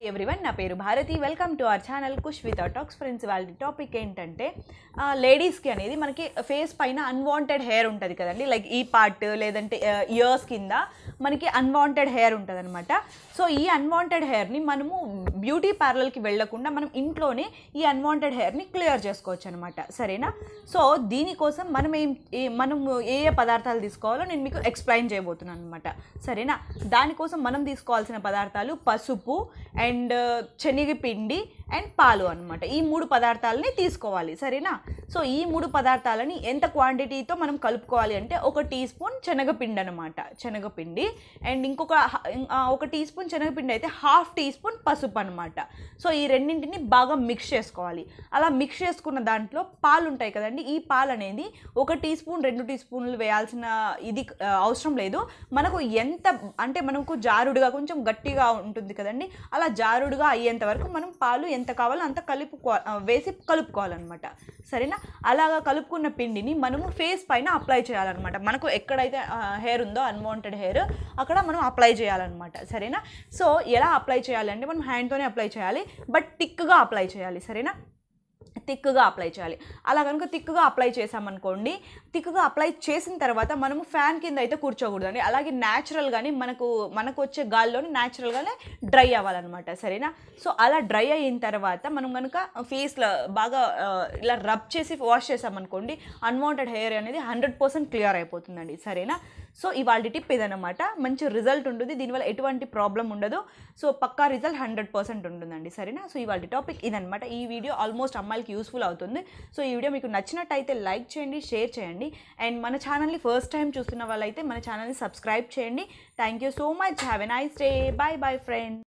everyone నా పేరు Bharathi welcome to our channel Khush with talks friends వాళ్ళ టాపిక్ ఏంటంటే లేడీస్కి అనేది మనకి ఫేస్ పైన అన్వాంటెడ్ హెయిర్ ఉంటుంది కదండి లైక్ ఈ పార్ట్ లేదంటే ఇయర్స్ కింద మనకి అన్వాంటెడ్ హెయిర్ ఉంటుంది అనమాట సో ఈ అన్వాంటెడ్ హెయిర్ని మనము బ్యూటీ పార్లర్కి వెళ్ళకుండా మనం ఇంట్లోనే ఈ అన్వాంటెడ్ హెయిర్ని క్లియర్ చేసుకోవచ్చు అనమాట సరేనా సో దీనికోసం మనం ఏం ఏ- మనం ఏ ఏ పదార్థాలు తీసుకోవాలో నేను మీకు ఎక్స్ప్లెయిన్ చేయబోతున్నాను అనమాట సరేనా దానికోసం మనం తీసుకోవాల్సిన పదార్థాలు పసుపు అండ్ శనగపిండి అండ్ పాలు అనమాట ఈ మూడు పదార్థాలని తీసుకోవాలి సరేనా సో ఈ మూడు పదార్థాలని ఎంత క్వాంటిటీతో మనం కలుపుకోవాలి అంటే ఒక టీ స్పూన్ శనగపిండి అనమాట శనగపిండి అండ్ ఇంకొక హ- ఆ, ఒక టీ స్పూన్ శనగపిండి అయితే హాఫ్ టీ స్పూన్ పసుపు అనమాట సో ఈ రెండింటిని బాగా మిక్స్ చేసుకోవాలి అలా మిక్స్ చేసుకున్న దాంట్లో పాలు ఉంటాయి కదండి ఈ పాలు అనేది ఒక టీ స్పూన్ రెండు టీ స్పూన్లు వేయాల్సిన ఇది ఆ, అవసరం లేదు మనకు ఎంత అంటే మనకు జారుడుగా కొంచెం గట్టిగా ఉంటుంది కదండి అలా జారుడుగా అయ్యేంత వరకు మనం పాలు ఎంత కావాలో అంత కలుపుకో ఆ, వేసి కలుపుకోవాలన్నమాట సరేనా అలాగా కలుపుకున్న పిండిని మనము ఫేస్ పైన అప్లై చేయాలన్నమాట మనకు ఎక్కడైతే హెయిర్ ఉందో అన్వాంటెడ్ హెయిర్ అక్కడ మనం అప్లై చేయాలన్నమాట సరేనా సో ఎలా అప్లై చేయాలంటే మనం హ్యాండ్తోనే అప్లై చేయాలి బట్ థిక్గా అప్లై చేయాలి సరేనా థిక్గా అప్లై చేయాలి అలా కనుక థిక్గా అప్లై చేసామనుకోండి థిక్గా అప్లై చేసిన తర్వాత మనము ఫ్యాన్ కింద అయితే కూర్చోకూడదండి అలాగే న్యాచురల్గానే మనకు మనకు వచ్చే గాల్లోనే న్యాచురల్గానే డ్రై అవ్వాలన్నమాట సరేనా సో అలా డ్రై అయిన తర్వాత మనం కనుక ఫేస్లో బాగా ఆ, ఇలా రబ్ చేసి వాష్ చేసామనుకోండి అన్వాంటెడ్ హెయిర్ అనేది హండ్రెడ్ పర్సెంట్ క్లియర్ అయిపోతుందండి సరేనా సో ఇవాళ టిప్ ఇదనమాట మంచి రిజల్ట్ ఉంటుంది దీనివల్ల ఎటువంటి ప్రాబ్లం ఉండదు సో పక్కా రిజల్ట్ హండ్రెడ్ పర్సెంట్ ఉంటుందండి సరేనా సో ఇవాళ టాపిక్ ఇదనమాట ఈ వీడియో ఆల్మోస్ట్ అమ్మాయిలకి యూస్ఫుల్ అవుతుంది సో ఈ వీడియో మీకు నచ్చినట్టయితే లైక్ చేయండి షేర్ చేయండి అండ్ మన ఛానల్ని ఫస్ట్ టైం చూస్తున్న వాళ్ళైతే మన ఛానల్ని సబ్స్క్రైబ్ చేయండి thank you so much have a nice day bye bye friend